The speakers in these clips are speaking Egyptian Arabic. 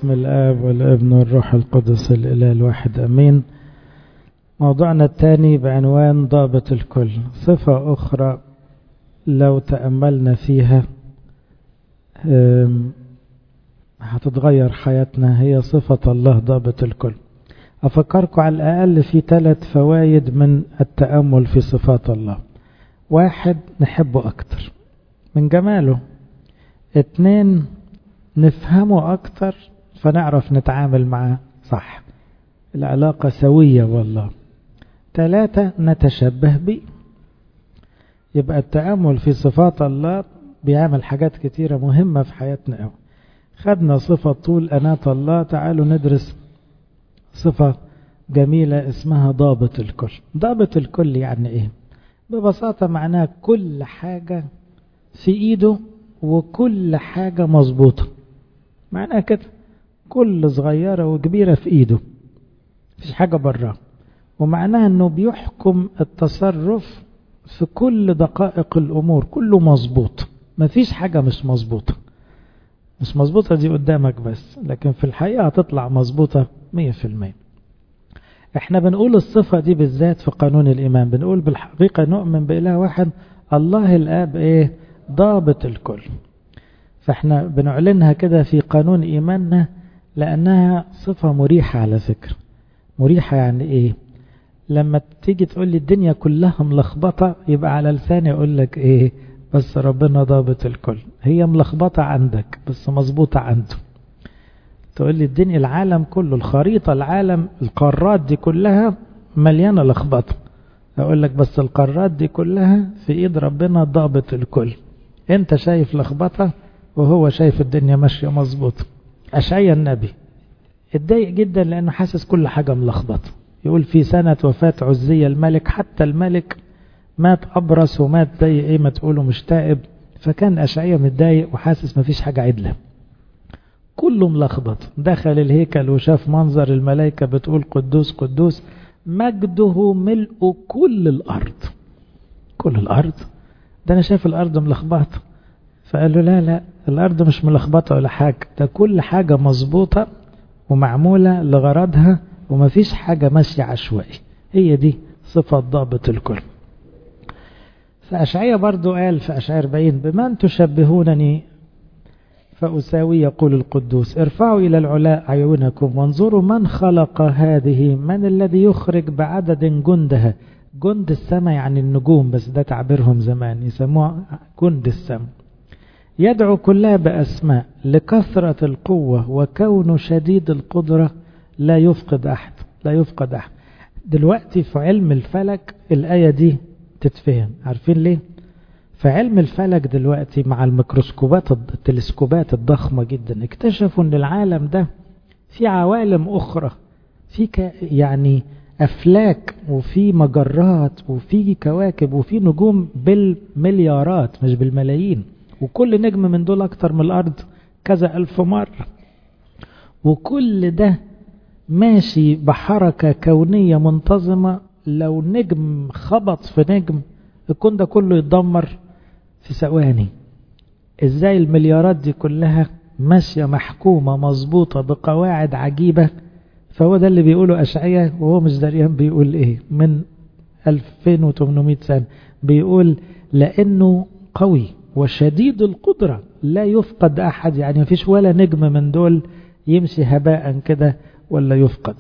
باسم الآب والابن والروح القدس الإله الواحد أمين موضوعنا الثاني بعنوان ضابط الكل صفة أخرى لو تأملنا فيها هتتغير حياتنا هي صفة الله ضابط الكل أفكركم على الأقل في ثلاث فوائد من التأمل في صفات الله واحد نحبه أكتر من جماله اتنين نفهمه أكتر فنعرف نتعامل معاه صح العلاقة سوية والله ثلاثة نتشبه به يبقى التأمل في صفات الله بيعمل حاجات كتيرة مهمة في حياتنا أوي خدنا صفة طول أناة الله تعالوا ندرس صفة جميلة اسمها ضابط الكل ضابط الكل يعني ايه ببساطة معناه كل حاجة في ايده وكل حاجة مظبوطة معناها كده كل صغيرة وكبيرة في ايده مفيش حاجة براه ومعناها انه بيحكم التصرف في كل دقائق الامور كله مظبوط مفيش حاجة مش مظبوطة مش مظبوطة دي قدامك بس لكن في الحقيقة هتطلع مظبوطة مية في المية احنا بنقول الصفة دي بالذات في قانون الإيمان بنقول بالحقيقة نؤمن بإله واحد الله الآب ايه ضابط الكل فاحنا بنعلنها كده في قانون إيماننا لأنها صفة مريحة على فكرة مريحة يعني ايه لما تيجي تقول لي الدنيا كلها ملخبطة يبقى على لساني يقول لك ايه بس ربنا ضابط الكل هي ملخبطة عندك بس مظبوطة عنده تقول لي الدنيا العالم كله الخريطة العالم القارات دي كلها مليانة لخبطة أقول لك بس القارات دي كلها في إيد ربنا ضابط الكل أنت شايف لخبطة وهو شايف الدنيا ماشية مظبوطة أشعيا النبي اتضايق جدا لأنه حاسس كل حاجة ملخبطة يقول في سنة وفاة عزية الملك حتى الملك مات أبرص ومات زي إيه ما تقولوا مش تائب فكان أشعيا متضايق وحاسس مفيش حاجة عدلة كله ملخبط دخل الهيكل وشاف منظر الملائكة بتقول قدوس قدوس مجده ملء كل الأرض كل الأرض ده أنا شايف الأرض ملخبطة فقال له لا لا الأرض مش ملخبطة ولا حاجة ده كل حاجة مظبوطة ومعمولة لغرضها ومفيش حاجة ماشية عشوائي هي دي صفة ضابط الكل فأشعية برضو قال في أشعية 40 بمن تشبهونني فأساوي يقول القدوس ارفعوا إلى العلاء عيونكم وانظروا من خلق هذه من الذي يخرج بعدد جندها جند السماء يعني النجوم بس ده تعبيرهم زمان يسموه جند السماء يدعو كلها بأسماء لكثرة القوة وكون شديد القدرة لا يفقد أحد لا يفقد أحد دلوقتي في علم الفلك الآية دي تتفهم عارفين ليه في علم الفلك دلوقتي مع الميكروسكوبات التلسكوبات الضخمة جدا اكتشفوا ان العالم ده في عوالم اخرى في يعني افلاك وفي مجرات وفي كواكب وفي نجوم بالمليارات مش بالملايين وكل نجم من دول اكتر من الارض كذا الف مرة وكل ده ماشي بحركة كونية منتظمة لو نجم خبط في نجم الكون ده كله يتدمر في ثواني ازاي المليارات دي كلها ماشية محكومة مظبوطة بقواعد عجيبة فهو ده اللي بيقوله أشعية وهو مش دريان بيقول ايه من 2800 سنة بيقول لأنه قوي وشديد القدرة لا يفقد أحد يعني مفيش ولا نجم من دول يمشي هباء كده ولا يفقد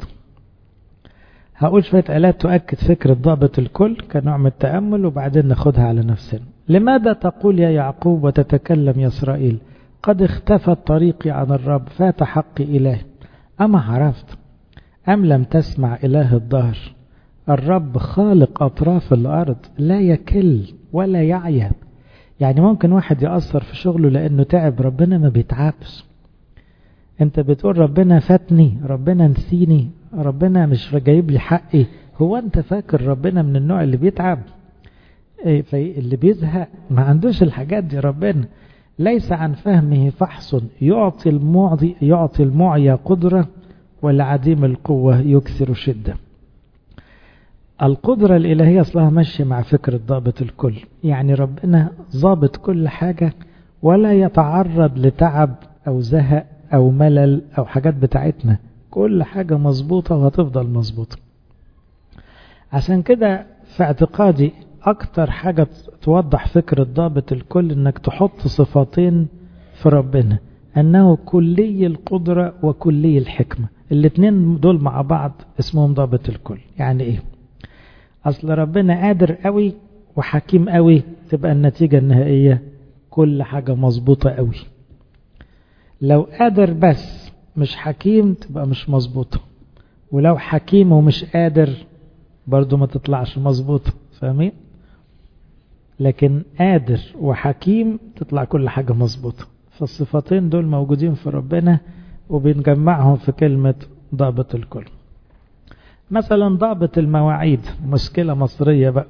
هقول شوية آلات تؤكد فكرة ضابط الكل كنوع من التأمل وبعدين ناخدها على نفسنا لماذا تقول يا يعقوب وتتكلم يا إسرائيل قد اختفت طريقي عن الرب فات حقي إله أما عرفت أم لم تسمع إله الظهر الرب خالق أطراف الأرض لا يكل ولا يعيا يعني ممكن واحد يأثر في شغله لأنه تعب ربنا ما بيتعبش انت بتقول ربنا فاتني ربنا نسيني ربنا مش جايب لي حقي هو انت فاكر ربنا من النوع اللي بيتعب ايه اللي بيزهق ما عندوش الحاجات دي ربنا ليس عن فهمه فحص يعطي المعطي يعطي المعيا قدرة والعديم القوة يكثر شدة القدرة الإلهية أصلها ماشية مع فكرة ضابط الكل يعني ربنا ضابط كل حاجة ولا يتعرض لتعب أو زهق أو ملل أو حاجات بتاعتنا كل حاجة مظبوطة وهتفضل مظبوطة عشان كده في اعتقادي أكتر حاجة توضح فكرة ضابط الكل إنك تحط صفاتين في ربنا أنه كلي القدرة وكلي الحكمة الاتنين دول مع بعض اسمهم ضابط الكل يعني إيه أصل ربنا قادر قوي وحكيم قوي تبقى النتيجة النهائية كل حاجة مظبوطة قوي لو قادر بس مش حكيم تبقى مش مظبوطة ولو حكيم ومش قادر برضو ما تطلعش مظبوطة فاهمين لكن قادر وحكيم تطلع كل حاجة مظبوطة فالصفتين دول موجودين في ربنا وبنجمعهم في كلمة ضابط الكل مثلا ضابط المواعيد مشكلة مصرية بقى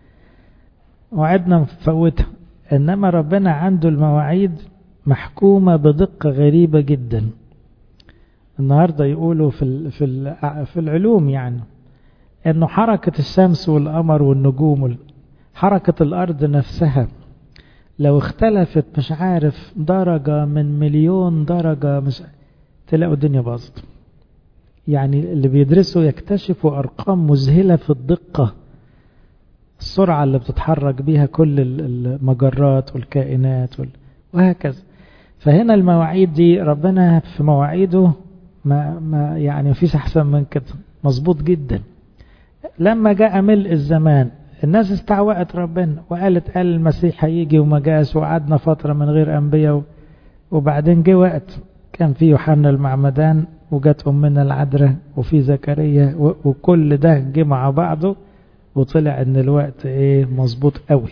وعدنا مفوتها إنما ربنا عنده المواعيد محكومة بدقة غريبة جدا النهاردة يقولوا في في في العلوم يعني انه حركة الشمس والقمر والنجوم حركة الارض نفسها لو اختلفت مش عارف درجة من مليون درجة مش تلاقوا الدنيا باظت يعني اللي بيدرسوا يكتشفوا ارقام مذهلة في الدقة السرعة اللي بتتحرك بيها كل المجرات والكائنات وهكذا فهنا المواعيد دي ربنا في مواعيده ما, ما يعني مفيش احسن من كده مظبوط جدا لما جاء ملء الزمان الناس استعوقت ربنا وقالت قال المسيح هيجي وما جاش وقعدنا فترة من غير أنبياء وبعدين جه وقت كان في يوحنا المعمدان وجت أمنا العذراء وفي زكريا وكل ده جه مع بعضه وطلع ان الوقت ايه مظبوط قوي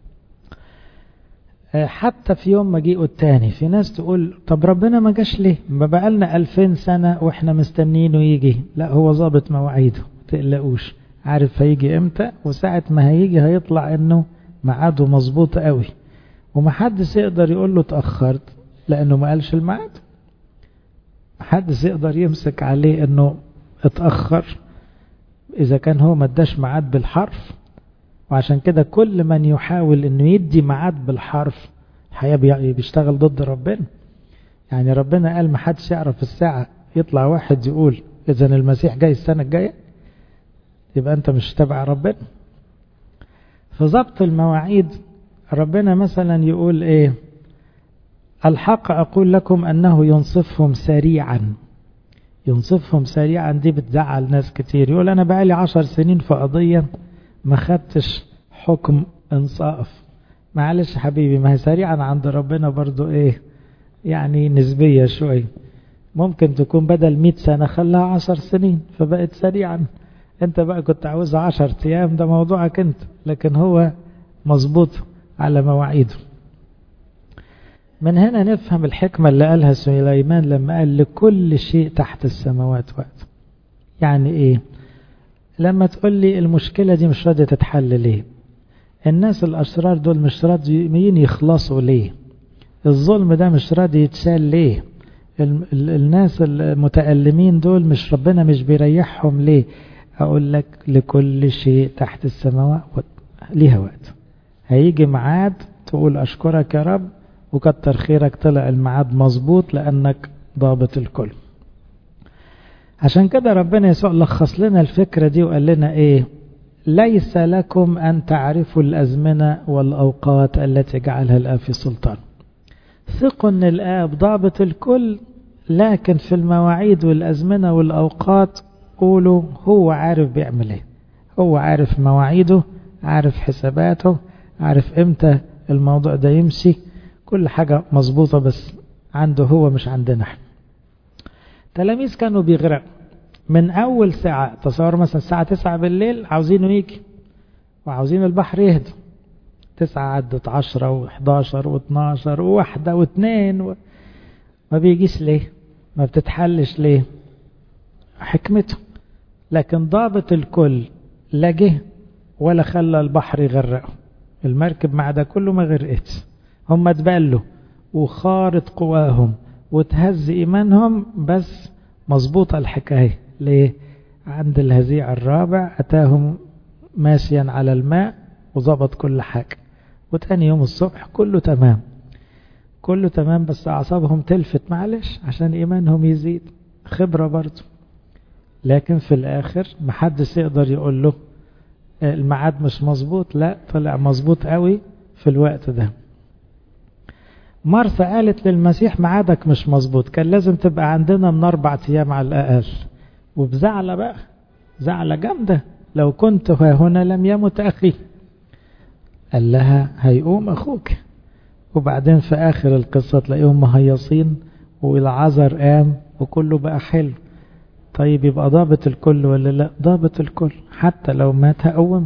حتى في يوم مجيئه التاني في ناس تقول طب ربنا ما جاش ليه ما بقالنا ألفين سنة واحنا مستنينه يجي لا هو ظابط مواعيده تقلقوش عارف هيجي امتى وساعة ما هيجي هيطلع انه ميعاده مظبوط قوي ومحدش يقدر يقول له اتأخرت لانه ما قالش الميعاد محدش يقدر يمسك عليه انه اتأخر اذا كان هو ما اداش ميعاد بالحرف وعشان كده كل من يحاول انه يدي ميعاد بالحرف الحقيقة بيشتغل ضد ربنا يعني ربنا قال ما حدش يعرف الساعة يطلع واحد يقول اذا المسيح جاي السنة الجاية يبقى انت مش تبع ربنا في ضبط المواعيد ربنا مثلا يقول ايه الحق اقول لكم انه ينصفهم سريعا ينصفهم سريعا دي بتزعل ناس كتير يقول انا بقالي عشر سنين في قضية ما خدتش حكم انصاف معلش حبيبي ما هي سريعا عند ربنا برضو ايه يعني نسبية شوي ممكن تكون بدل مئة سنة خلاها عشر سنين فبقت سريعا انت بقى كنت عاوزها عشر ايام ده موضوعك انت لكن هو مظبوط على مواعيده من هنا نفهم الحكمة اللي قالها سليمان لما قال لكل شيء تحت السماوات وقت يعني ايه لما تقول لي المشكلة دي مش راضية تتحل ليه الناس الأشرار دول مش راضيين يخلصوا ليه الظلم ده مش راضي يتشال ليه ال ال الناس المتألمين دول مش ربنا مش بيريحهم ليه أقول لك لكل شيء تحت السماوات ليها وقت هيجي ميعاد تقول أشكرك يا رب وكتر خيرك طلع الميعاد مظبوط لأنك ضابط الكل عشان كده ربنا يسوع لخص لنا الفكرة دي وقال لنا ايه ليس لكم أن تعرفوا الأزمنة والأوقات التي جعلها الآب في سلطان ثقوا أن الآب ضابط الكل لكن في المواعيد والأزمنة والأوقات قولوا هو عارف بيعمل ايه هو عارف مواعيده عارف حساباته عارف امتى الموضوع ده يمشي كل حاجة مظبوطة بس عنده هو مش عندنا احنا تلاميذ كانوا بيغرقوا من أول ساعة تصور مثلا الساعة تسعة بالليل عاوزينه يجي وعاوزين البحر يهدى تسعة عدت عشرة وحداشر واتناشر وواحدة واثنين و... ما بيجيش ليه ما بتتحلش ليه حكمته لكن ضابط الكل لا جه ولا خلى البحر يغرقه المركب مع ده كله ما غرقتش هم اتبلوا وخارط قواهم وتهز إيمانهم بس مظبوطة الحكاية ليه عند الهزيع الرابع أتاهم ماشيا على الماء وظبط كل حاجة وتاني يوم الصبح كله تمام كله تمام بس أعصابهم تلفت معلش عشان إيمانهم يزيد خبرة برضه لكن في الآخر محدش يقدر يقول له الميعاد مش مظبوط لا طلع مظبوط قوي في الوقت ده مرثا قالت للمسيح ميعادك مش مظبوط كان لازم تبقى عندنا من أربع أيام على الأقل وبزعلة بقى زعلة جامدة لو كنت هنا لم يمت أخي قال لها هيقوم أخوك وبعدين في آخر القصة تلاقيهم مهيصين والعذر قام وكله بقى حلو طيب يبقى ضابط الكل ولا لا ضابط الكل حتى لو مات هقوم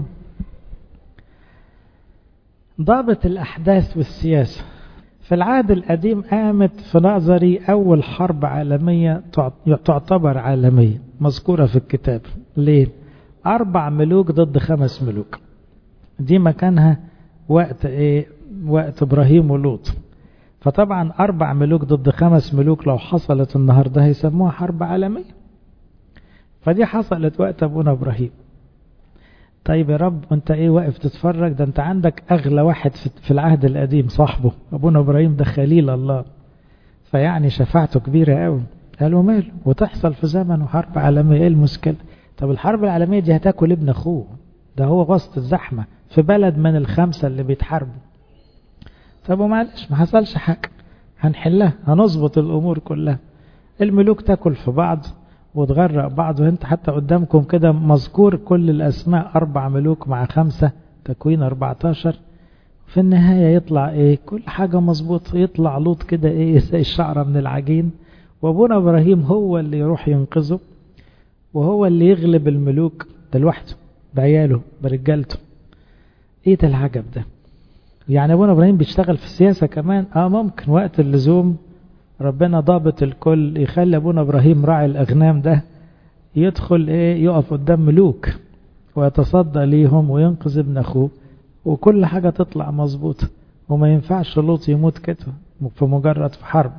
ضابط الأحداث والسياسة في العهد القديم قامت في نظري أول حرب عالمية تعتبر عالمية مذكورة في الكتاب ليه؟ أربع ملوك ضد خمس ملوك دي مكانها وقت إيه؟ وقت إبراهيم ولوط فطبعا أربع ملوك ضد خمس ملوك لو حصلت النهاردة هيسموها حرب عالمية فدي حصلت وقت أبونا إبراهيم طيب يا رب وانت ايه واقف تتفرج ده انت عندك اغلى واحد في العهد القديم صاحبه ابونا ابراهيم ده خليل الله فيعني شفاعته كبيرة قوي قالوا ماله وتحصل في زمنه حرب عالمية ايه المشكلة طب الحرب العالمية دي هتاكل ابن اخوه ده هو وسط الزحمة في بلد من الخمسة اللي بيتحاربوا طب ومعلش ما حصلش حاجة هنحلها هنظبط الامور كلها الملوك تاكل في بعض وتغرق بعض وانت حتى قدامكم كده مذكور كل الأسماء أربع ملوك مع خمسة تكوين 14 في النهاية يطلع ايه كل حاجة مظبوط يطلع لوط كده ايه زي الشعرة من العجين وابونا ابراهيم هو اللي يروح ينقذه وهو اللي يغلب الملوك ده لوحده بعياله برجالته ايه ده العجب ده يعني ابونا ابراهيم بيشتغل في السياسة كمان اه ممكن وقت اللزوم ربنا ضابط الكل يخلي ابونا ابراهيم راعي الاغنام ده يدخل ايه يقف قدام ملوك ويتصدى ليهم وينقذ ابن اخوه وكل حاجة تطلع مظبوطة وما ينفعش لوط يموت كده في مجرد في حرب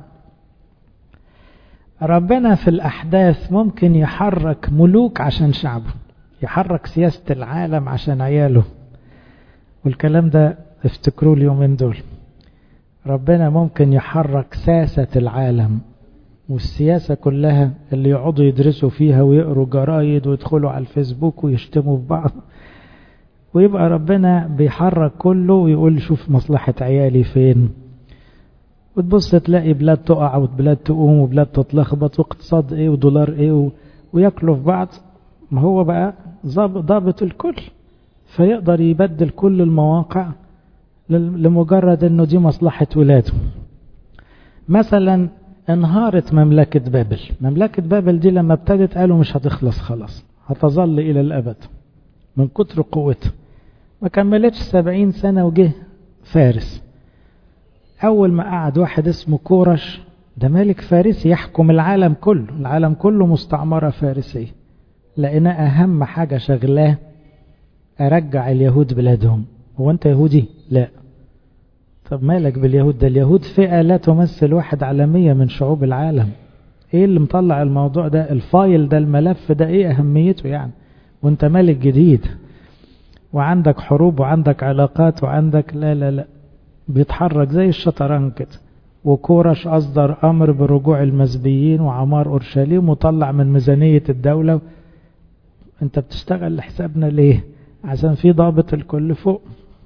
ربنا في الأحداث ممكن يحرك ملوك عشان شعبه يحرك سياسة العالم عشان عياله والكلام ده افتكروه اليومين دول ربنا ممكن يحرك ساسة العالم والسياسة كلها اللي يقعدوا يدرسوا فيها ويقروا جرايد ويدخلوا على الفيسبوك ويشتموا في بعض ويبقى ربنا بيحرك كله ويقول شوف مصلحة عيالي فين وتبص تلاقي بلاد تقع وبلاد تقوم وبلاد تتلخبط واقتصاد ايه ودولار ايه و... وياكلوا في بعض ما هو بقى ضابط الكل فيقدر يبدل كل المواقع لمجرد انه دي مصلحة ولاده مثلا انهارت مملكة بابل مملكة بابل دي لما ابتدت قالوا مش هتخلص خلاص هتظل الى الابد من كتر قوتها ما كملتش سبعين سنة وجه فارس اول ما قعد واحد اسمه كورش ده ملك فارسي يحكم العالم كله العالم كله مستعمرة فارسية لقينا اهم حاجة شغلاه ارجع اليهود بلادهم هو انت يهودي لا طب مالك باليهود ده اليهود فئة لا تمثل واحد عالمية من شعوب العالم ايه اللي مطلع الموضوع ده الفايل ده الملف ده ايه اهميته يعني وانت ملك جديد وعندك حروب وعندك علاقات وعندك لا لا لا بيتحرك زي الشطرنج كده وكورش أصدر أمر برجوع المزبيين وعمار أورشليم وطلع من ميزانية الدولة أنت بتشتغل لحسابنا ليه عشان في ضابط الكل فوق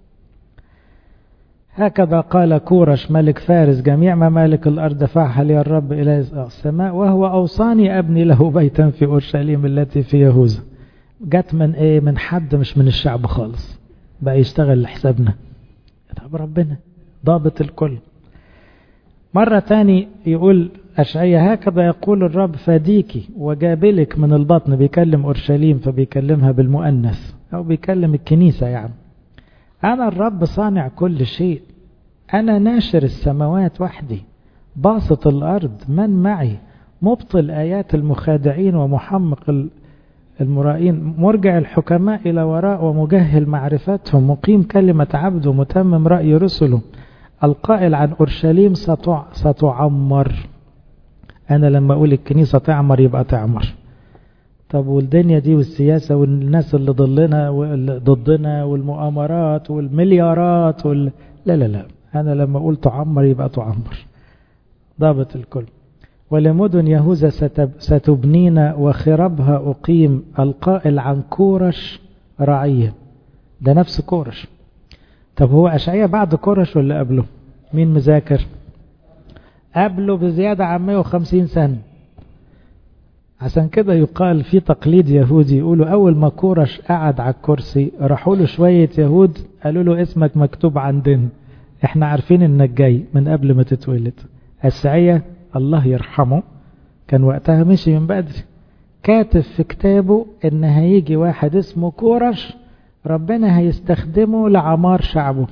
هكذا قال كورش ملك فارس جميع ممالك الأرض دفعها لي الرب إلى السماء وهو أوصاني أبني له بيتا في أورشليم التي في يهوذا جت من إيه من حد مش من الشعب خالص بقى يشتغل لحسابنا طب ربنا ضابط الكل مرة تاني يقول أشعية هكذا يقول الرب فديكي وجابلك من البطن بيكلم أورشليم فبيكلمها بالمؤنث أو بيكلم الكنيسة يعني أنا الرب صانع كل شيء أنا ناشر السماوات وحدي باسط الأرض من معي مبطل آيات المخادعين ومحمق المرائين مرجع الحكماء إلى وراء ومجهل معرفتهم مقيم كلمة عبده متمم رأي رسله القائل عن أورشليم ستعمر أنا لما أقول الكنيسة تعمر يبقى تعمر طب والدنيا دي والسياسة والناس اللي ضلنا ضدنا والمؤامرات والمليارات وال... لا لا لا أنا لما أقول تعمر يبقى تعمر ضابط الكل ولمدن يهوذا ستبنين وخربها أقيم القائل عن كورش رعية ده نفس كورش طب هو أشعية بعد كورش ولا قبله مين مذاكر قبله بزيادة عن 150 سنة عشان كده يقال في تقليد يهودي يقولوا أول ما كورش قعد على الكرسي راحوا له شوية يهود قالوا له اسمك مكتوب عندنا احنا عارفين انك جاي من قبل ما تتولد أشعية الله يرحمه كان وقتها مشي من بدري كاتب في كتابه ان هيجي واحد اسمه كورش ربنا هيستخدمه لعمار شعبه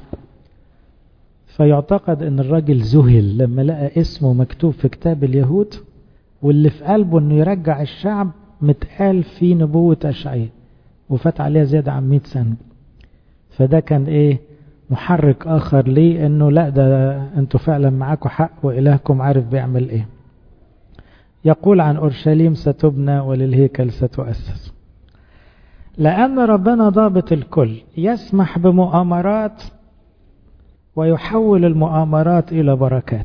فيعتقد ان الراجل ذهل لما لقى اسمه مكتوب في كتاب اليهود واللي في قلبه انه يرجع الشعب متقال في نبوة أشعية وفات عليها زيادة عن 100 سنة فده كان ايه محرك اخر ليه انه لا ده انتوا فعلا معاكم حق والهكم عارف بيعمل ايه يقول عن اورشليم ستبنى وللهيكل ستؤسس لان ربنا ضابط الكل يسمح بمؤامرات ويحول المؤامرات الى بركات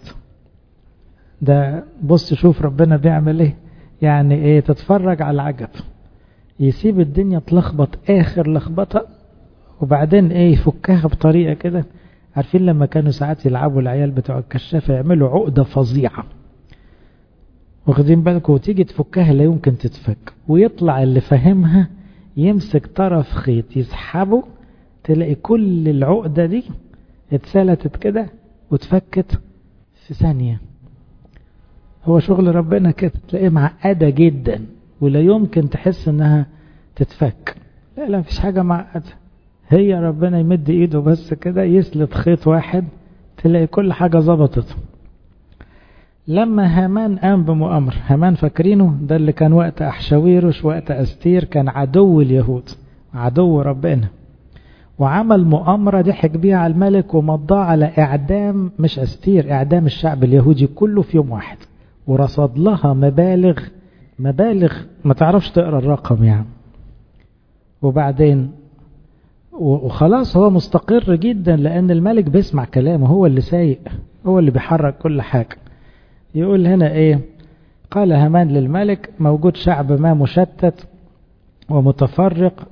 ده بص شوف ربنا بيعمل ايه يعني ايه تتفرج على العجب يسيب الدنيا تلخبط اخر لخبطه وبعدين ايه يفكها بطريقه كده عارفين لما كانوا ساعات يلعبوا العيال بتوع الكشافه يعملوا عقده فظيعه واخدين بالكم وتيجي تفكها لا يمكن تتفك ويطلع اللي فاهمها يمسك طرف خيط يسحبه تلاقي كل العقده دي اتسلتت كده واتفكت في ثانيه هو شغل ربنا كده تلاقيه معقده جدا ولا يمكن تحس انها تتفك لا لا مفيش حاجه معقده هي ربنا يمد ايده بس كده يسلط خيط واحد تلاقي كل حاجة ظبطت لما هامان قام بمؤامرة هامان فاكرينه ده اللي كان وقت أحشاويرش وقت أستير كان عدو اليهود عدو ربنا وعمل مؤامرة ضحك بيها على الملك ومضاه على إعدام مش أستير إعدام الشعب اليهودي كله في يوم واحد ورصد لها مبالغ مبالغ ما تعرفش تقرا الرقم يعني وبعدين وخلاص هو مستقر جدا لأن الملك بيسمع كلامه هو اللي سايق هو اللي بيحرك كل حاجة يقول هنا ايه قال هامان للملك موجود شعب ما مشتت ومتفرق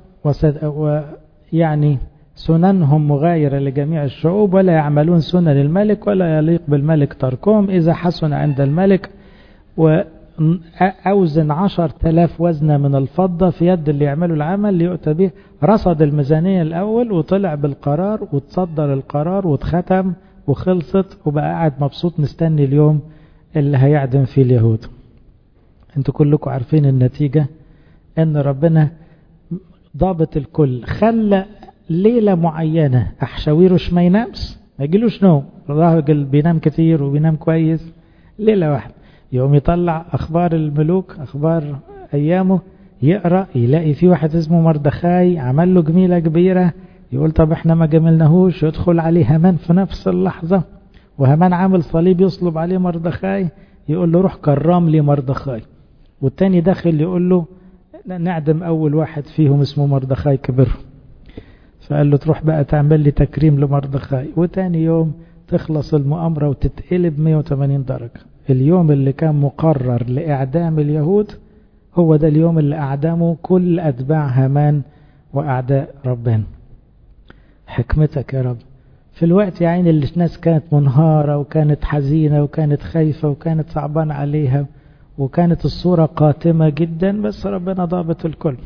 ويعني سننهم مغايرة لجميع الشعوب ولا يعملون سنن الملك ولا يليق بالملك تركهم إذا حسن عند الملك وأوزن عشر تلاف وزنة من الفضة في يد اللي يعملوا العمل ليؤتى به رصد الميزانية الأول وطلع بالقرار وتصدر القرار واتختم وخلصت وبقى قاعد مبسوط مستني اليوم اللي هيعدم فيه اليهود انتوا كلكم عارفين النتيجة ان ربنا ضابط الكل خلى ليلة معينة أحشاويرش ما ينامش ما يجيلوش نوم الراجل بينام كتير وبينام كويس ليلة واحدة يقوم يطلع أخبار الملوك أخبار أيامه يقرأ يلاقي في واحد اسمه مردخاي عمل له جميلة كبيرة يقول طب احنا ما جملناهوش يدخل عليه همان في نفس اللحظة وهمان عامل صليب يصلب عليه مردخاي يقول له روح كرم لي مردخاي والتاني داخل يقول له نعدم أول واحد فيهم اسمه مردخاي كبر فقال له تروح بقى تعمل لي تكريم لمردخاي وتاني يوم تخلص المؤامرة وتتقلب 180 درجة اليوم اللي كان مقرر لإعدام اليهود هو ده اليوم اللي أعدمه كل أتباع هامان وأعداء ربنا حكمتك يا رب في الوقت يا عيني اللي الناس كانت منهارة وكانت حزينة وكانت خايفة وكانت صعبان عليها وكانت الصورة قاتمة جدا بس ربنا ضابط الكل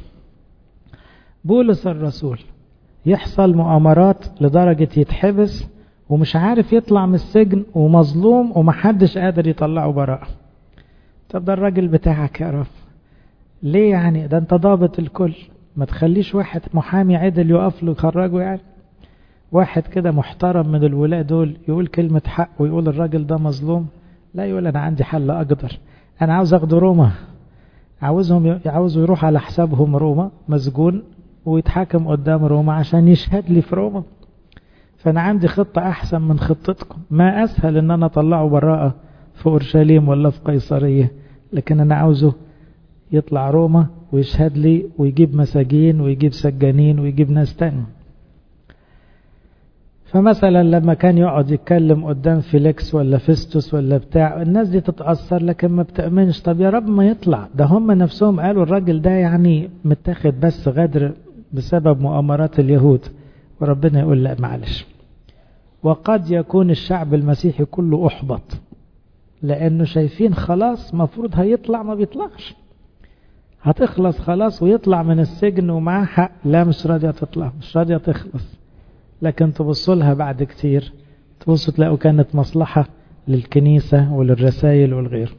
بولس الرسول يحصل مؤامرات لدرجة يتحبس ومش عارف يطلع من السجن ومظلوم ومحدش قادر يطلعه براءة طب ده الراجل بتاعك يا رب ليه يعني ده انت ضابط الكل ما تخليش واحد محامي عدل يقف له يخرجه يعني واحد كده محترم من الولاة دول يقول كلمة حق ويقول الراجل ده مظلوم لا يقول انا عندي حل اقدر انا عاوز اخده روما عاوزهم عاوزوا يروح على حسابهم روما مسجون ويتحاكم قدام روما عشان يشهد لي في روما فانا عندي خطة احسن من خطتكم ما اسهل ان انا اطلعه براءة في اورشليم ولا في قيصرية لكن انا عاوزه يطلع روما ويشهد لي ويجيب مساجين ويجيب سجانين ويجيب ناس تاني فمثلا لما كان يقعد يتكلم قدام فيليكس ولا فيستوس ولا بتاع الناس دي تتأثر لكن ما بتأمنش طب يا رب ما يطلع ده هم نفسهم قالوا الراجل ده يعني متاخد بس غدر بسبب مؤامرات اليهود وربنا يقول لا معلش وقد يكون الشعب المسيحي كله أحبط لأنه شايفين خلاص مفروض هيطلع ما بيطلعش هتخلص خلاص ويطلع من السجن ومعاه حق لا مش راضية تطلع مش راضية تخلص لكن تبصوا لها بعد كتير تبصوا تلاقوا كانت مصلحة للكنيسة وللرسائل والغير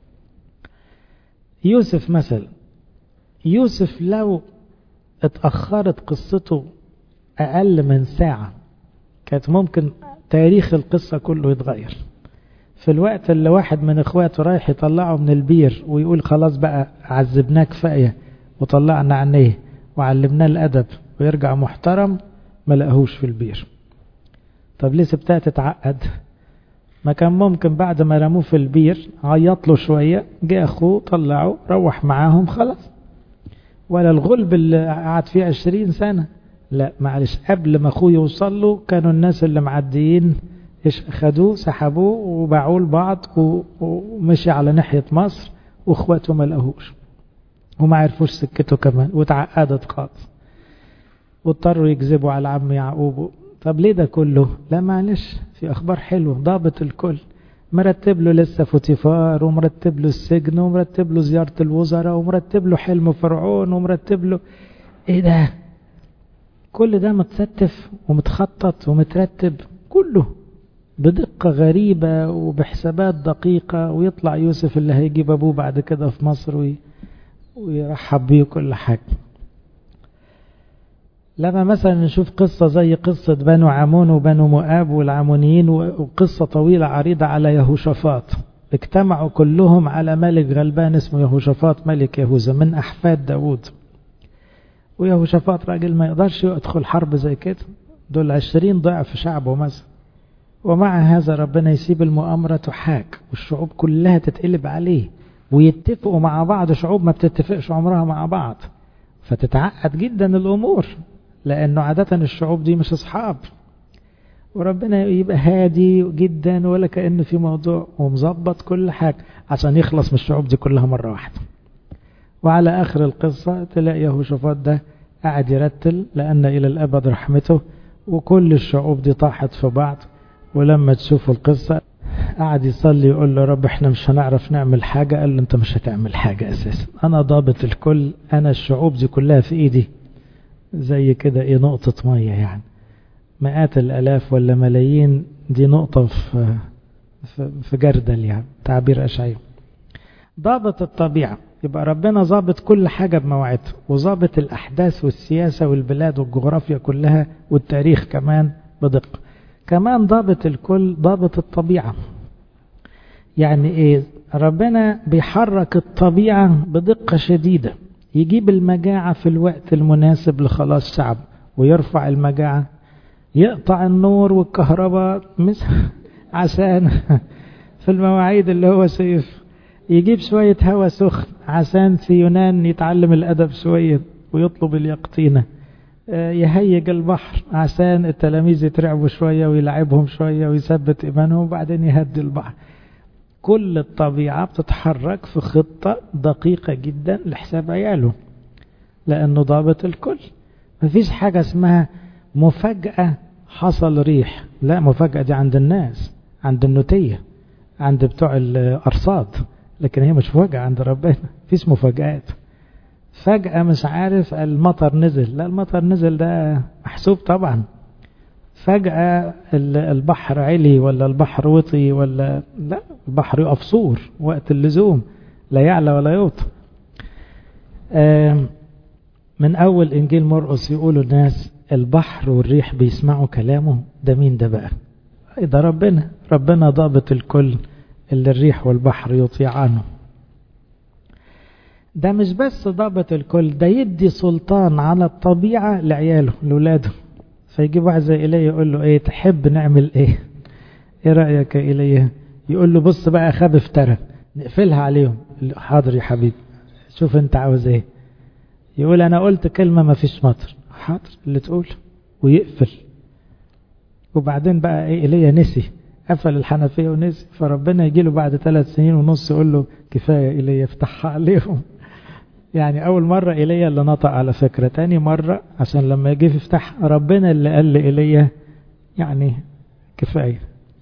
يوسف مثلا يوسف لو اتأخرت قصته أقل من ساعة كانت ممكن تاريخ القصة كله يتغير في الوقت اللي واحد من اخواته رايح يطلعه من البير ويقول خلاص بقى عذبناه كفاية وطلعنا عينيه وعلمناه الأدب ويرجع محترم ما لقاهوش في البير طب ليه سبتها تتعقد ما كان ممكن بعد ما رموه في البير عيط له شوية جه أخوه طلعه روح معاهم خلاص ولا الغلب اللي قعد فيه عشرين سنة لا معلش قبل ما أخوه يوصل له كانوا الناس اللي معديين خدوه سحبوه وباعوه لبعض ومشي على ناحية مصر واخواته ما لقاهوش وما عرفوش سكته كمان واتعقدت خالص واضطروا يكذبوا على عم يعقوب طب ليه ده كله لا معلش في اخبار حلوه ضابط الكل مرتب له لسه فوتيفار ومرتب له السجن ومرتب له زيارة الوزراء ومرتب له حلم فرعون ومرتب له ايه ده كل ده متستف ومتخطط ومترتب كله بدقة غريبة وبحسابات دقيقة ويطلع يوسف اللي هيجيب أبوه بعد كده في مصر وي... ويرحب بيه كل حاجة لما مثلا نشوف قصة زي قصة بنو عمون وبنو مؤاب والعمونيين وقصة طويلة عريضة على يهوشافاط اجتمعوا كلهم على ملك غلبان اسمه يهوشافاط ملك يهوذا من أحفاد داوود ويهوشافاط راجل ما يقدرش يدخل حرب زي كده دول عشرين ضعف شعبه مثلا ومع هذا ربنا يسيب المؤامرة تحاك والشعوب كلها تتقلب عليه ويتفقوا مع بعض شعوب ما بتتفقش عمرها مع بعض فتتعقد جدا الأمور لأنه عادة الشعوب دي مش أصحاب وربنا يبقى هادي جدا ولا كأنه في موضوع ومظبط كل حاجة عشان يخلص من الشعوب دي كلها مرة واحدة وعلى آخر القصة تلاقي يهوشافاط ده قاعد يرتل لأن إلى الأبد رحمته وكل الشعوب دي طاحت في بعض ولما تشوفوا القصة قعد يصلي يقول له رب احنا مش هنعرف نعمل حاجة قال له انت مش هتعمل حاجة اساسا انا ضابط الكل انا الشعوب دي كلها في ايدي زي كده ايه نقطة مية يعني مئات الالاف ولا ملايين دي نقطة في في جردل يعني تعبير اشعياء ضابط الطبيعة يبقى ربنا ضابط كل حاجة بمواعيدها وضابط الأحداث والسياسة والبلاد والجغرافيا كلها والتاريخ كمان بدقة كمان ضابط الكل ضابط الطبيعة يعني ايه ربنا بيحرك الطبيعة بدقة شديدة يجيب المجاعة في الوقت المناسب لخلاص شعب ويرفع المجاعة يقطع النور والكهرباء عشان في المواعيد اللي هو سيف يجيب شوية هواء سخن عشان في يونان يتعلم الأدب شوية ويطلب اليقطينة يهيج البحر عشان التلاميذ يترعبوا شوية ويلعبهم شوية ويثبت إيمانهم وبعدين يهدي البحر كل الطبيعة بتتحرك في خطة دقيقة جدا لحساب عياله لأنه ضابط الكل مفيش حاجة اسمها مفاجأة حصل ريح لا مفاجأة دي عند الناس عند النوتية عند بتوع الأرصاد لكن هي مش مفاجأة عند ربنا مفيش مفاجآت فجأة مش عارف المطر نزل لا المطر نزل ده محسوب طبعا فجأة البحر علي ولا البحر وطي ولا لا البحر يقف صور وقت اللزوم لا يعلى ولا يوطى من أول إنجيل مرقس يقولوا الناس البحر والريح بيسمعوا كلامه ده مين ده بقى ده ربنا ربنا ضابط الكل اللي الريح والبحر يطيعانه ده مش بس ضابط الكل ده يدي سلطان على الطبيعة لعياله لولاده فيجيب واحد زي إيليا يقول له ايه تحب نعمل ايه ايه رأيك يا إيليا يقول له بص بقى خاب افترى نقفلها عليهم حاضر يا حبيبي شوف انت عاوز ايه يقول انا قلت كلمة ما فيش مطر حاضر اللي تقول ويقفل وبعدين بقى ايه ايليا نسي قفل الحنفيه ونسي فربنا يجي له بعد ثلاث سنين ونص يقول له كفايه ايليا افتحها عليهم يعني اول مره ايليا اللي نطق على فكره تاني مره عشان لما يجي يفتح ربنا اللي قال لايليا يعني كفايه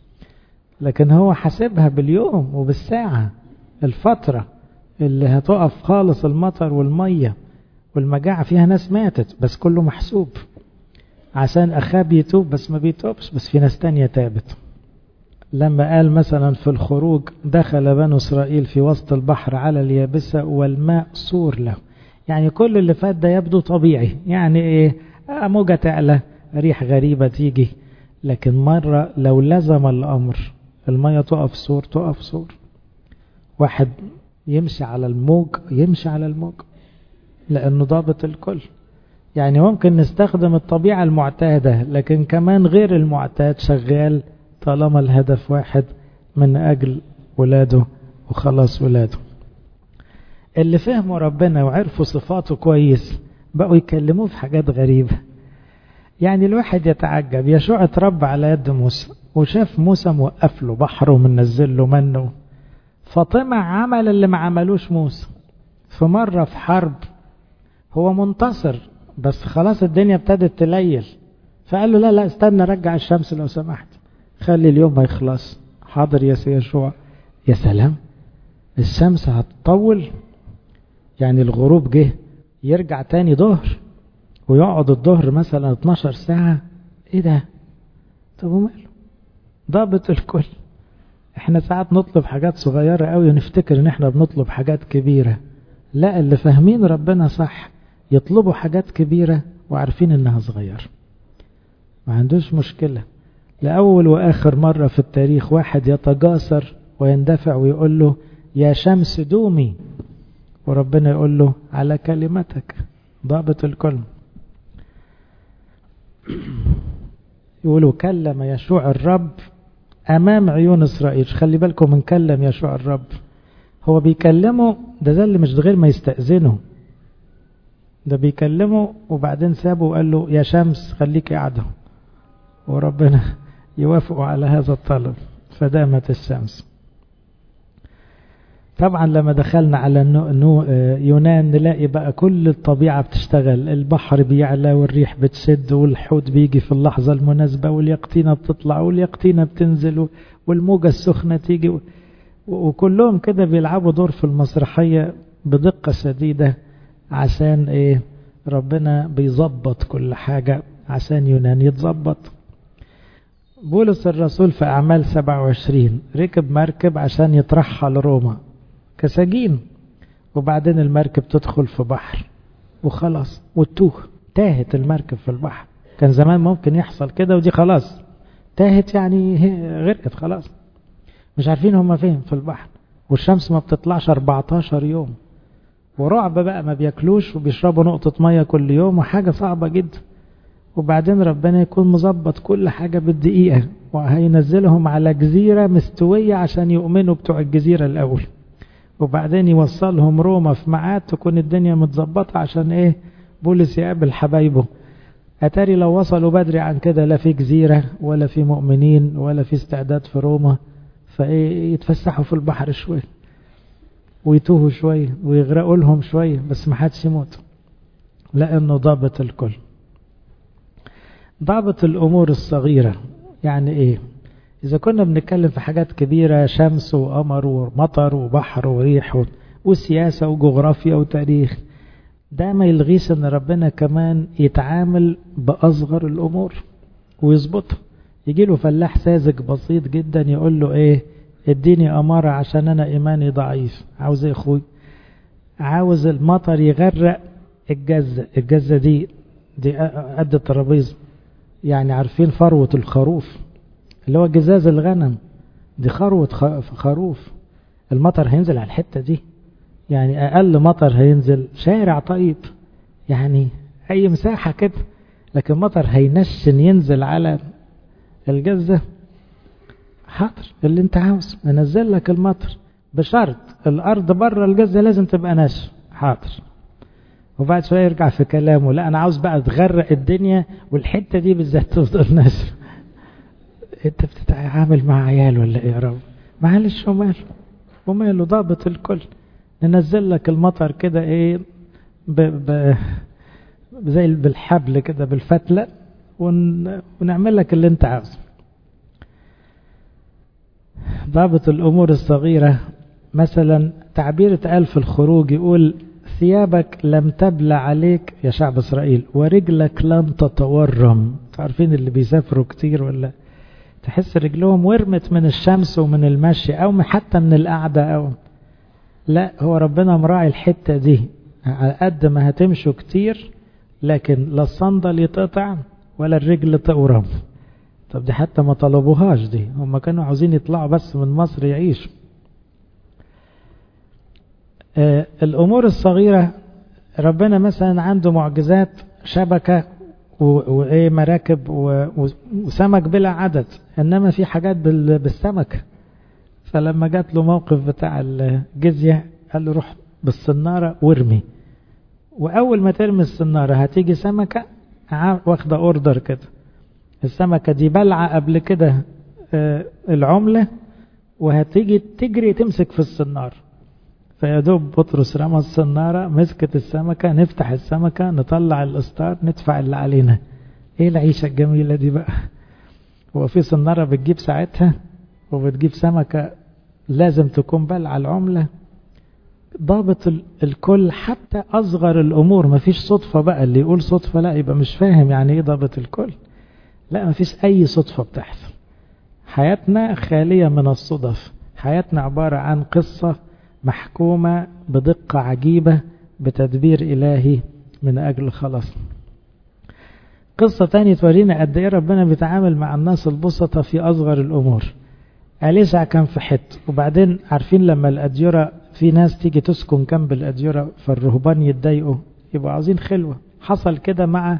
لكن هو حاسبها باليوم وبالساعه الفتره اللي هتقف خالص المطر والميه والمجاعه فيها ناس ماتت بس كله محسوب عشان أخاب يتوب بس ما بيتوبش بس في ناس تانية تابت لما قال مثلا في الخروج دخل بنو إسرائيل في وسط البحر على اليابسة والماء صور له يعني كل اللي فات ده يبدو طبيعي يعني ايه موجة تعلى ريح غريبة تيجي لكن مرة لو لزم الأمر المية تقف صور تقف صور واحد يمشي على الموج يمشي على الموج لأنه ضابط الكل يعني ممكن نستخدم الطبيعة المعتادة لكن كمان غير المعتاد شغال طالما الهدف واحد من أجل ولاده وخلاص ولاده اللي فهموا ربنا وعرفوا صفاته كويس بقوا يكلموه في حاجات غريبة يعني الواحد يتعجب يشوع اتربى على يد موسى وشاف موسى موقف له بحر ومنزل له منه فطمع عمل اللي ما عملوش موسى في مرة في حرب هو منتصر بس خلاص الدنيا ابتدت تليل فقال له لا لا استنى رجع الشمس لو سمحت خلي اليوم ما يخلص حاضر يا يشوع يا سلام الشمس هتطول يعني الغروب جه يرجع تاني ظهر ويقعد الظهر مثلا 12 ساعة ايه ده طب وماله ضابط الكل احنا ساعات نطلب حاجات صغيرة قوي ونفتكر ان احنا بنطلب حاجات كبيرة لا اللي فاهمين ربنا صح يطلبوا حاجات كبيرة وعارفين انها صغيرة ما عندوش مشكلة لأول وآخر مرة في التاريخ واحد يتجاسر ويندفع ويقول له يا شمس دومي وربنا يقول له على كلمتك ضابط الكل يقولوا كلم يشوع الرب أمام عيون إسرائيل خلي بالكم من كلم يشوع الرب هو بيكلمه ده ده اللي مش غير ما يستأذنه ده بيكلمه وبعدين سابه وقال له يا شمس خليك قاعدة وربنا يوافقوا على هذا الطلب فدامت الشمس طبعا لما دخلنا على نو يونان نلاقي بقى كل الطبيعة بتشتغل البحر بيعلى والريح بتشد والحوت بيجي في اللحظة المناسبة واليقطينة بتطلع واليقطينة بتنزل والموجة السخنة تيجي وكلهم كده بيلعبوا دور في المسرحية بدقة شديدة عشان ايه ربنا بيظبط كل حاجة عشان يونان يتظبط بولس الرسول في أعمال 27 ركب مركب عشان يترحل روما كسجين وبعدين المركب تدخل في بحر وخلاص وتوه تاهت المركب في البحر كان زمان ممكن يحصل كده ودي خلاص تاهت يعني غرقت خلاص مش عارفين هم فين في البحر والشمس ما بتطلعش 14 يوم ورعب بقى ما بياكلوش وبيشربوا نقطة مية كل يوم وحاجة صعبة جدا وبعدين ربنا يكون مظبط كل حاجة بالدقيقة وهينزلهم على جزيرة مستوية عشان يؤمنوا بتوع الجزيرة الأول وبعدين يوصلهم روما في ميعاد تكون الدنيا متظبطة عشان ايه بولس يقابل حبايبه أتاري لو وصلوا بدري عن كده لا في جزيرة ولا في مؤمنين ولا في استعداد في روما فايه يتفسحوا في البحر شوية ويتوهوا شوية ويغرقوا لهم شوية بس ما حدش يموت لأنه ضابط الكل ضابط الأمور الصغيرة يعني إيه إذا كنا بنتكلم في حاجات كبيرة شمس وقمر ومطر وبحر وريح وسياسة وجغرافيا وتاريخ ده ما يلغيش ان ربنا كمان يتعامل بأصغر الأمور ويظبطها يجي له فلاح ساذج بسيط جدا يقول له ايه اديني أمارة عشان أنا إيماني ضعيف عاوز ايه اخوي عاوز المطر يغرق الجزة الجزة دي دي قد الترابيزه يعني عارفين فروة الخروف اللي هو جزاز الغنم دي خروة خروف المطر هينزل على الحتة دي يعني أقل مطر هينزل شارع طيب يعني أي مساحة كده لكن مطر هينشن ينزل على الجزة حاضر اللي انت عاوز انزل لك المطر بشرط الأرض بره الجزة لازم تبقى ناشف حاضر وبعد شوية يرجع في كلامه لا أنا عاوز بقى تغرق الدنيا والحتة دي بالذات تفضل ناشفة انت بتتعامل مع عيال ولا ايه يا رب معلش وماله وماله ضابط الكل ننزل لك المطر كده ايه ب ب زي بالحبل كده بالفتلة ون ونعمل لك اللي انت عاوزه ضابط الامور الصغيرة مثلا تعبير اتقال في الخروج يقول ثيابك لم تبلى عليك يا شعب اسرائيل ورجلك لم تتورم عارفين اللي بيسافروا كتير ولا تحس رجلهم ورمت من الشمس ومن المشي او حتى من القعدة او لا هو ربنا مراعي الحتة دي على قد ما هتمشوا كتير لكن لا الصندل يتقطع ولا الرجل تورم طب دي حتى ما طلبوهاش دي هم كانوا عاوزين يطلعوا بس من مصر يعيشوا آه الأمور الصغيرة ربنا مثلا عنده معجزات شبكة وإيه مراكب وسمك بلا عدد إنما في حاجات بالسمكة فلما جات له موقف بتاع الجزية قال له روح بالصنارة وارمي وأول ما ترمي الصنارة هتيجي سمكة واخدة أوردر كده السمكة دي بلعة قبل كده آه العملة وهتيجي تجري تمسك في الصنار فيا دوب بطرس رمى الصنارة مسكت السمكة نفتح السمكة نطلع الاسطار ندفع اللي علينا ايه العيشة الجميلة دي بقى هو في صنارة بتجيب ساعتها وبتجيب سمكة لازم تكون بلع العملة ضابط الكل حتى أصغر الأمور مفيش صدفة بقى اللي يقول صدفة لا يبقى مش فاهم يعني إيه ضابط الكل لا مفيش أي صدفة بتحصل حياتنا خالية من الصدف حياتنا عبارة عن قصة محكومة بدقة عجيبة بتدبير إلهي من أجل خلاص قصة تانية تورينا قد إيه ربنا بيتعامل مع الناس البسطة في أصغر الأمور أليسع كان في حت وبعدين عارفين لما الأديرة في ناس تيجي تسكن جنب الأديرة فالرهبان يتضايقوا يبقوا عاوزين خلوة حصل كده مع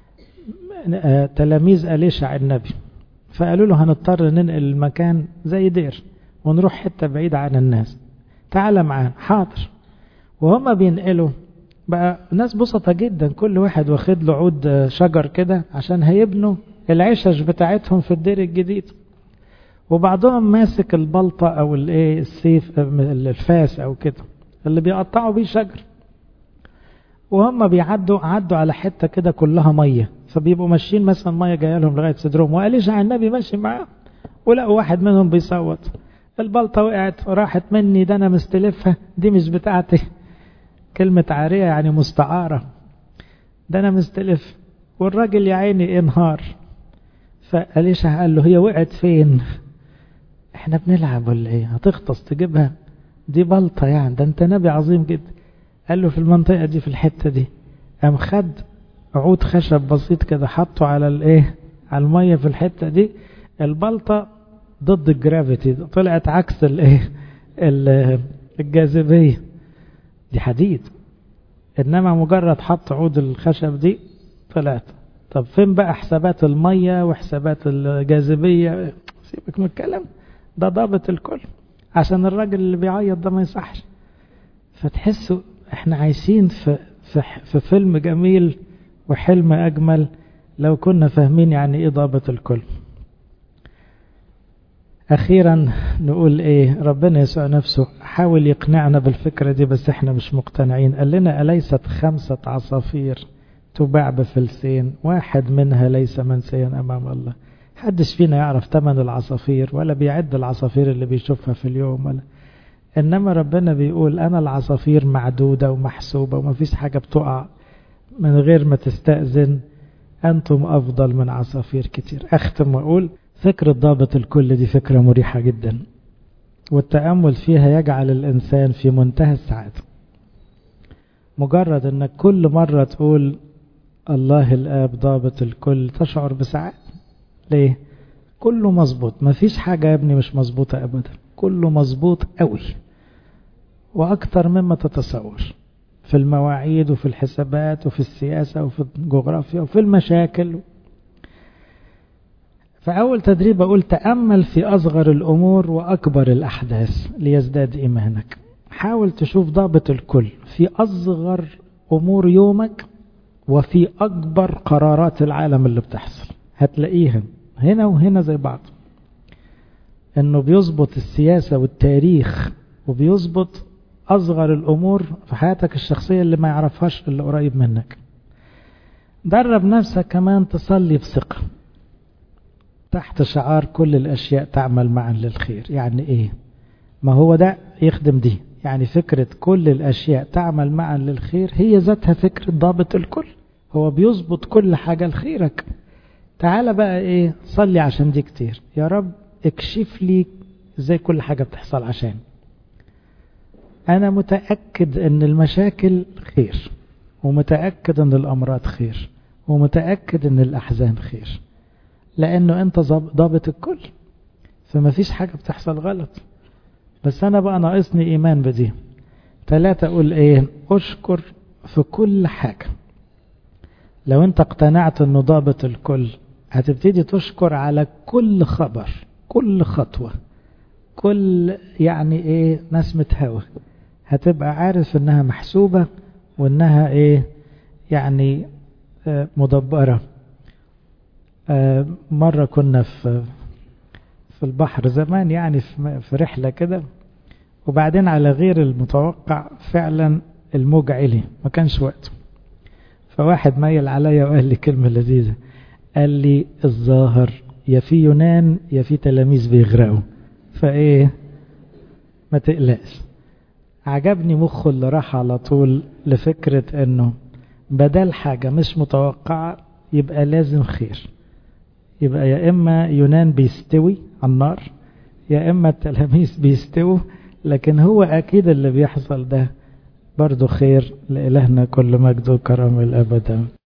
تلاميذ أليشع النبي فقالوا له هنضطر ننقل المكان زي دير ونروح حتة بعيدة عن الناس تعال معانا حاضر وهم بينقلوا بقى ناس بسطة جدا كل واحد واخد له عود شجر كده عشان هيبنوا العشش بتاعتهم في الدير الجديد وبعضهم ماسك البلطة او الايه السيف الفاس او كده اللي بيقطعوا بيه شجر وهم بيعدوا عدوا على حتة كده كلها مية فبيبقوا ماشيين مثلا مية جاية لهم لغاية صدرهم وقاليش النبي ماشي معاهم ولقوا واحد منهم بيصوت البلطة وقعت وراحت مني ده أنا مستلفها دي مش بتاعتي كلمة عارية يعني مستعارة ده أنا مستلف والراجل يا عيني انهار فأليشع قال له هي وقعت فين احنا بنلعب ولا ايه هتغطس تجيبها دي بلطة يعني ده انت نبي عظيم جدا قال له في المنطقة دي في الحتة دي قام خد عود خشب بسيط كده حطه على الايه على المية في الحتة دي البلطة ضد الجرافيتي طلعت عكس الايه الجاذبية دي حديد انما مجرد حط عود الخشب دي طلعت طب فين بقى حسابات المية وحسابات الجاذبية سيبك من الكلام ده ضابط الكل عشان الراجل اللي بيعيط ده ما يصحش فتحسوا احنا عايشين في, في, في فيلم جميل وحلم اجمل لو كنا فاهمين يعني ايه ضابط الكل أخيرا نقول إيه ربنا يسوع نفسه حاول يقنعنا بالفكرة دي بس إحنا مش مقتنعين قال لنا أليست خمسة عصافير تباع بفلسين واحد منها ليس منسيا أمام الله حدش فينا يعرف ثمن العصافير ولا بيعد العصافير اللي بيشوفها في اليوم ولا إنما ربنا بيقول أنا العصافير معدودة ومحسوبة وما فيش حاجة بتقع من غير ما تستأذن أنتم أفضل من عصافير كتير أختم وأقول فكرة ضابط الكل دي فكرة مريحة جدا والتأمل فيها يجعل الإنسان في منتهى السعادة مجرد أنك كل مرة تقول الله الآب ضابط الكل تشعر بسعادة ليه؟ كله مظبوط مفيش حاجة يا ابني مش مظبوطة أبدا كله مظبوط قوي وأكثر مما تتصور في المواعيد وفي الحسابات وفي السياسة وفي الجغرافيا وفي المشاكل فأول تدريب أقول تأمل في أصغر الأمور وأكبر الأحداث ليزداد إيمانك حاول تشوف ضابط الكل في أصغر أمور يومك وفي أكبر قرارات العالم اللي بتحصل هتلاقيها هنا وهنا زي بعض انه بيظبط السياسة والتاريخ وبيظبط اصغر الامور في حياتك الشخصية اللي ما يعرفهاش اللي قريب منك درب نفسك كمان تصلي بثقة تحت شعار كل الاشياء تعمل معا للخير يعني ايه ما هو ده يخدم دي يعني فكرة كل الاشياء تعمل معا للخير هي ذاتها فكرة ضابط الكل هو بيظبط كل حاجة لخيرك تعالى بقى ايه صلي عشان دي كتير يا رب اكشف لي ازاي كل حاجة بتحصل عشان انا متأكد ان المشاكل خير ومتأكد ان الامراض خير ومتأكد ان الاحزان خير لانه انت ضابط الكل فما فيش حاجة بتحصل غلط بس انا بقى ناقصني ايمان بدي ثلاثة اقول ايه اشكر في كل حاجة لو انت اقتنعت انه ضابط الكل هتبتدي تشكر على كل خبر كل خطوة كل يعني ايه نسمة هوا هتبقى عارف انها محسوبة وانها ايه يعني آه مدبرة آه مرة كنا في في البحر زمان يعني في رحلة كده وبعدين على غير المتوقع فعلا الموج علي ما كانش وقته فواحد ميل عليا وقال لي كلمة لذيذة قال لي الظاهر يا في يونان يا في تلاميذ بيغرقوا فايه ما تقلقش عجبني مخه اللي راح على طول لفكرة انه بدل حاجة مش متوقعة يبقى لازم خير يبقى يا اما يونان بيستوي على النار يا اما التلاميذ بيستووا لكن هو اكيد اللي بيحصل ده برضه خير لإلهنا كل مجد وكرم الأبد